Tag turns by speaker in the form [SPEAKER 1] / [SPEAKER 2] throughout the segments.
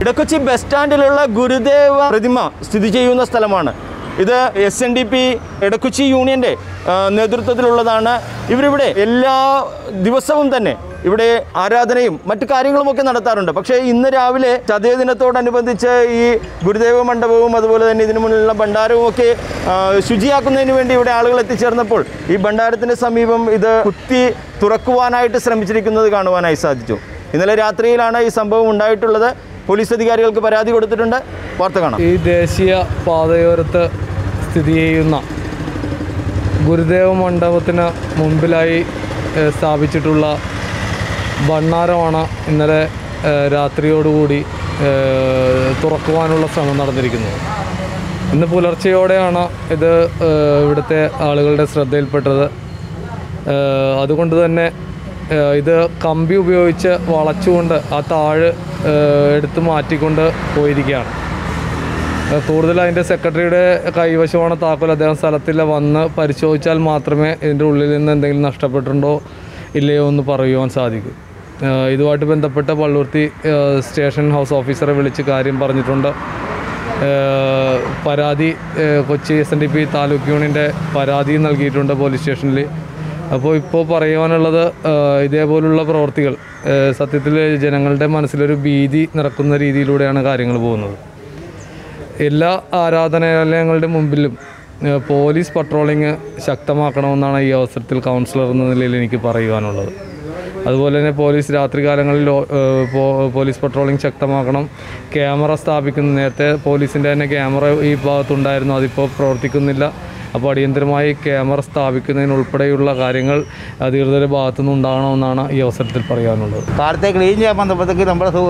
[SPEAKER 1] Edakochi bus സ്റ്റാൻഡിലുള്ള Gurudeva പ്രതിമ സ്ഥിതി ചെയ്യുന്ന സ്ഥലമാണ് ഇത് S N D P Edakochi യൂണിയൻ്റെ ആ, നേതൃത്വത്തിലുള്ളതാണ് ഇവരിവിടെ എല്ലാ ദിവസവും തന്നെ ഇവിടെ ആരാധനയും മറ്റു കാര്യങ്ങളുമൊക്കെ നടത്താറുണ്ട് പക്ഷേ ഇന്ന് രാവിലെ ചതയ ദിനത്തോടനുബന്ധിച്ച് ഈ ഗുരുദേവ മണ്ഡപവും അതുപോലെ തന്നെ ഇതിനു മുന്നിലുള്ള ഭണ്ഡാരവും ഒക്കെ ആ, ശുചിയാക്കുന്നതിന് വേണ്ടി ഇവിടെ ആളുകൾ എത്തിച്ചേർന്നപ്പോൾ ഈ ഭണ്ഡാരത്തിന് സമീപം ഇത് കുത്തി തുറക്കുവാനായിട്ട് ശ്രമിച്ചിരിക്കുന്നത് കാണുവാനായി സാധിച്ചു ഇന്നലെ രാത്രിയിലാണ് ഈ സംഭവം ഉണ്ടായിട്ടുള്ളത് പോലീസ് അധികാരികൾക്ക് പരാതി കൊടുത്തിട്ടുണ്ട് വാർത്ത കാണാം
[SPEAKER 2] ഈ ദേശീയ പാതയോരത്ത് സ്ഥിതി ചെയ്യുന്ന ഗുരുദേവ മണ്ഡപത്തിന് മുൻപിലായി ഏഹ്, സ്ഥാപിച്ചിട്ടുള്ള ഭണ്ണാരമാണ് ഇന്നലെ ഏഹ്, രാത്രിയോടുകൂടി ഏഹ്, തുറക്കുവാനുള്ള ശ്രമം നടന്നിരിക്കുന്നത് ഇന്ന് പുലർച്ചെയോടെയാണ് ഇത് ഏഹ്, ഇവിടുത്തെ ആളുകളുടെ ശ്രദ്ധയിൽപ്പെട്ടത് ഏഹ്, അതുകൊണ്ട് തന്നെ ഏഹ്, ഇത് കമ്പി ഉപയോഗിച്ച് വളച്ചുകൊണ്ട് ആ താഴ് ഏഹ്, എടുത്ത് മാറ്റിക്കൊണ്ട് പോയിരിക്കുകയാണ് ഏഹ് കൂടുതൽ അതിൻ്റെ സെക്രട്ടറിയുടെ കൈവശമാണ് താക്കോൽ അദ്ദേഹം സ്ഥലത്തിൽ വന്ന് പരിശോധിച്ചാൽ മാത്രമേ ഇതിൻ്റെ ഉള്ളിൽ നിന്ന് എന്തെങ്കിലും നഷ്ടപ്പെട്ടിട്ടുണ്ടോ ഇല്ലയോ എന്ന് പറയുവാൻ സാധിക്കും ഏഹ് ഇതുമായിട്ട് ബന്ധപ്പെട്ട് പള്ളുർത്തി ഏഹ് സ്റ്റേഷൻ ഹൗസ് ഓഫീസറെ വിളിച്ച് കാര്യം പറഞ്ഞിട്ടുണ്ട് ഏഹ് പരാതി ഏഹ് Kochi S N D P taluk യൂണിയൻ്റെ പരാതി നൽകിയിട്ടുണ്ട് പോലീസ് സ്റ്റേഷനിൽ അപ്പോൾ ഇപ്പോൾ പറയുവാനുള്ളത് ഏഹ് ഇതേപോലുള്ള പ്രവർത്തികൾ ഏഹ് സത്യത്തിൽ ജനങ്ങളുടെ മനസ്സിലൊരു ഭീതി നിറക്കുന്ന രീതിയിലൂടെയാണ് കാര്യങ്ങൾ പോകുന്നത് എല്ലാ ആരാധനാലയങ്ങളുടെ മുമ്പിലും ഏഹ്, പോലീസ് പട്രോളിങ് ശക്തമാക്കണമെന്നാണ് ഈ അവസരത്തിൽ കൗൺസിലർ എന്ന നിലയിൽ എനിക്ക് പറയുവാനുള്ളത് അതുപോലെ തന്നെ പോലീസ് രാത്രികാലങ്ങളിൽ ഓ- ഏഹ്, പോ- പോലീസ് പട്രോളിംഗ് ശക്തമാക്കണം ക്യാമറ സ്ഥാപിക്കുന്ന നേരത്തെ പോലീസിൻ്റെ തന്നെ ക്യാമറ ഈ ഭാഗത്തുണ്ടായിരുന്നു അതിപ്പോൾ പ്രവർത്തിക്കുന്നില്ല അപ്പോൾ അടിയന്തരമായി ക്യാമറ സ്ഥാപിക്കുന്നതിനുൾപ്പെടെയുള്ള കാര്യങ്ങൾ അധികൃതരുടെ ഭാഗത്തുനിന്ന് ഉണ്ടാകണമെന്നാണ് ഈ അവസരത്തിൽ പറയാനുള്ളത്
[SPEAKER 3] കാലത്തെ ക്ലീൻ ചെയ്യാൻ വന്നപ്പോഴത്തേക്ക് നമ്മുടെ സു-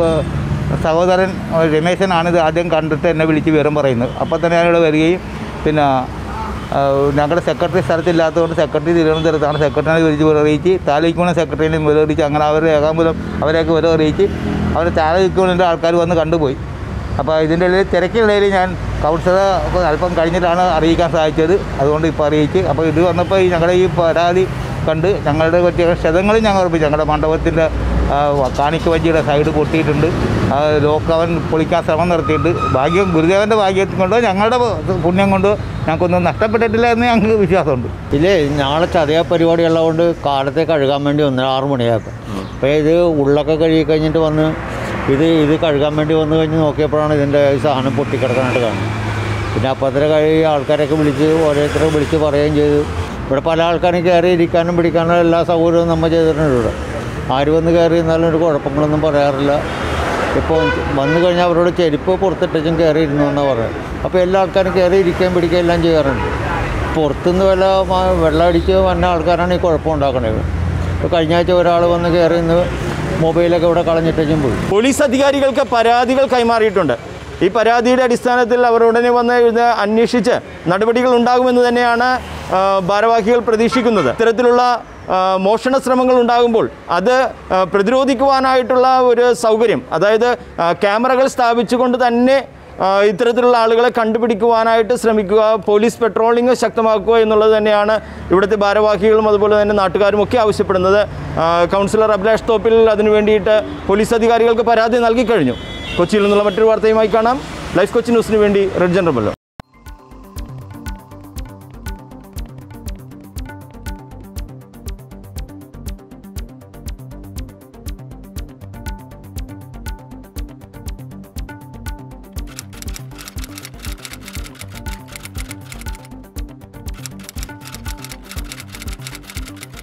[SPEAKER 3] സഹോദരൻ ഏഹ്, രമേശനാണ് ഇത് ആദ്യം കണ്ടിട്ട് എന്നെ വിളിച്ച് വിവരം പറയുന്നത് അപ്പോൾ തന്നെ ഞാനിവിടെ വരികയും പിന്നെ ഏഹ്, ഞങ്ങളുടെ സെക്രട്ടറി സ്ഥലത്തില്ലാത്തതുകൊണ്ട് സെക്രട്ടറി തിരുവനന്തപുരത്താണ് സെക്രട്ടറിനെ വിളിച്ച് അറിയിച്ച് താലൂക്ക് സെക്രട്ടറിനെ വിവരം അറിയിച്ച് അങ്ങനെ അവരുടെ ഏകാമ്പലം അവരെയൊക്കെ വിവരം അറിയിച്ച് അവർ താലൂക്ക് ആൾക്കാർ വന്ന് കണ്ടുപോയി അപ്പോൾ ഇതിൻ്റെ ഇടയിൽ തിരക്കിനിടയിൽ ഞാൻ കൗൺസിലർ അല്പം കഴിഞ്ഞിട്ടാണ് അറിയിക്കാൻ സാധിച്ചത് അതുകൊണ്ട് ഇപ്പോൾ അറിയിച്ച് അപ്പോൾ ഇത് വന്നപ്പോൾ ഈ ഞങ്ങളുടെ ഈ പരാതി കണ്ട് ഞങ്ങളുടെ പറ്റിയ ക്ഷതങ്ങളും ഞങ്ങൾ ഉറപ്പിച്ചു ഞങ്ങളുടെ മണ്ഡപത്തിൻ്റെ കാണിക്ക വഞ്ചിയുടെ സൈഡ് പൊട്ടിയിട്ടുണ്ട് ആ ലോക്ക് അവൻ പൊളിക്കാൻ ശ്രമം നടത്തിയിട്ടുണ്ട് ഭാഗ്യം ഗുരുദേവൻ്റെ ഭാഗ്യം കൊണ്ടോ ഞങ്ങളുടെ പുണ്യം കൊണ്ടോ ഞങ്ങൾക്കൊന്നും നഷ്ടപ്പെട്ടിട്ടില്ല എന്ന് ഞങ്ങൾക്ക് വിശ്വാസമുണ്ട്
[SPEAKER 4] ഇല്ലേ നാളെ ചതയ പരിപാടി ഉള്ളതുകൊണ്ട് കാലത്തെ കഴുകാൻ വേണ്ടി വന്ന് ആറ് മണിയാക്കും അപ്പോൾ ഇത് ഉള്ളൊക്കെ കഴുകി കഴിഞ്ഞിട്ട് വന്ന് ഇത് ഇത് കഴുകാൻ വേണ്ടി വന്ന് കഴിഞ്ഞ് നോക്കിയപ്പോഴാണ് ഇതിൻ്റെ ഈ സാധനം പൊട്ടിക്കിടക്കാനായിട്ട് കാണുന്നത് പിന്നെ അപ്പത്തര കഴുകി ആൾക്കാരൊക്കെ വിളിച്ച് ഓരോരുത്തരെ വിളിച്ച് പറയുകയും ചെയ്തു ഇവിടെ പല ആൾക്കാരും കയറി ഇരിക്കാനും പിടിക്കാനും എല്ലാ സൗകര്യവും നമ്മൾ ചെയ്തിട്ടുണ്ട് ഇവിടെ ആര് വന്ന് കയറി എന്നാലും ഒരു കുഴപ്പങ്ങളൊന്നും പറയാറില്ല ഇപ്പോൾ വന്നു കഴിഞ്ഞാൽ അവരോട് ചെരുപ്പ് പുറത്തിട്ടും കയറി ഇരുന്നു എന്നാണ് പറയുന്നത് അപ്പോൾ എല്ലാ ആൾക്കാരും കയറി ഇരിക്കുകയും പിടിക്കുകയും എല്ലാം ചെയ്യാറുണ്ട് പുറത്തുനിന്ന് വല്ല മ- വെള്ളം അടിച്ച് വന്ന ആൾക്കാരാണ് ഈ കുഴപ്പം ഉണ്ടാക്കണത് ഇപ്പോൾ കഴിഞ്ഞ ആഴ്ച ഒരാൾ വന്ന് കയറി ഇന്ന് മൊബൈലൊക്കെ ഇവിടെ കളഞ്ഞിട്ടും പോയി
[SPEAKER 1] പോലീസ് അധികാരികൾക്ക് പരാതികൾ കൈമാറിയിട്ടുണ്ട് ഈ പരാതിയുടെ അടിസ്ഥാനത്തിൽ അവർ ഉടനെ വന്ന് ഇത് അന്വേഷിച്ച് നടപടികൾ ഉണ്ടാകുമെന്ന് തന്നെയാണ് ആ, ഭാരവാഹികൾ പ്രതീക്ഷിക്കുന്നത് ഇത്തരത്തിലുള്ള ആ, മോഷണ ശ്രമങ്ങൾ ഉണ്ടാകുമ്പോൾ അത് ആ, പ്രതിരോധിക്കുവാനായിട്ടുള്ള ഒരു സൗകര്യം അതായത് ആ, ക്യാമറകൾ സ്ഥാപിച്ചുകൊണ്ട് തന്നെ ആ, ഇത്തരത്തിലുള്ള ആളുകളെ കണ്ടുപിടിക്കുവാനായിട്ട് ശ്രമിക്കുക പോലീസ് പെട്രോളിംഗ് ശക്തമാക്കുക എന്നുള്ളത് തന്നെയാണ് ഇവിടുത്തെ ഭാരവാഹികളും അതുപോലെ തന്നെ നാട്ടുകാരും ഒക്കെ ആവശ്യപ്പെടുന്നത് ആ, കൗൺസിലർ അഭിലാഷ് തോപ്പിൽ അതിനു വേണ്ടിയിട്ട് പോലീസ് അധികാരികൾക്ക് പരാതി നൽകി കഴിഞ്ഞു കൊച്ചിയിൽ നിന്നുള്ള മറ്റൊരു വാർത്തയുമായി കാണാം ലൈഫ് കൊച്ചി ന്യൂസിന് വേണ്ടി റെഡ് ജനറബല്ലോ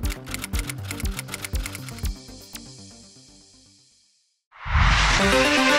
[SPEAKER 5] Thank